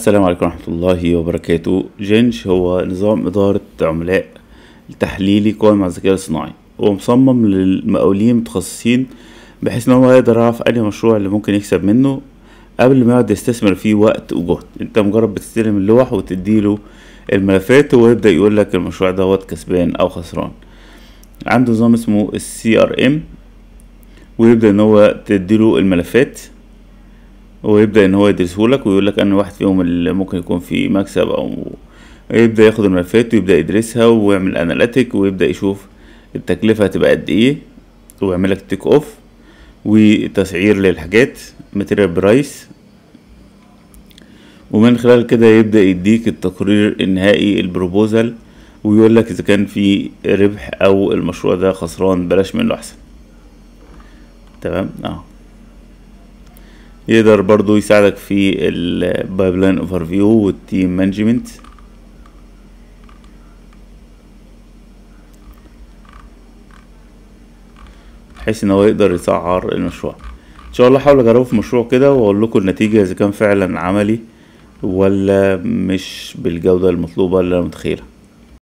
السلام عليكم ورحمة الله وبركاته جينش هو نظام إدارة عملاء تحليلي قائم على الذكاء الصناعي هو مصمم للمقاولين متخصصين بحيث ان هو يقدر يعرف أي مشروع اللي ممكن يكسب منه قبل ما يقعد يستثمر فيه وقت وجهد انت مجرد بتستلم اللوح وتديله الملفات وهو يبدأ يقولك المشروع دوت كسبان أو خسران عنده نظام اسمه السي ار ام ويبدأ ان هو تديله الملفات ويبدأ ان هو يدرسهولك ويقولك ان واحد فيهم اللي ممكن يكون فيه مكسب او يبدأ ياخد الملفات ويبدأ يدرسها ويعمل اناليتيك ويبدأ يشوف التكلفة هتبقى قد ايه ويعملك تيك اوف وتسعير للحاجات ماتيريال برايس ومن خلال كده يبدأ يديك التقرير النهائي البروبوزال ويقول لك اذا كان في ربح او المشروع ده خسران بلاش منه احسن تمام اه يقدر برضو يساعدك في البايبلاين اوفر فيو والتيم مانجمنت بحيث ان هو يقدر يسعر المشروع ان شاء الله هحاول اجربه في مشروع كده واقول لكم النتيجة اذا كان فعلا عملي ولا مش بالجودة المطلوبة اللي انا متخيلها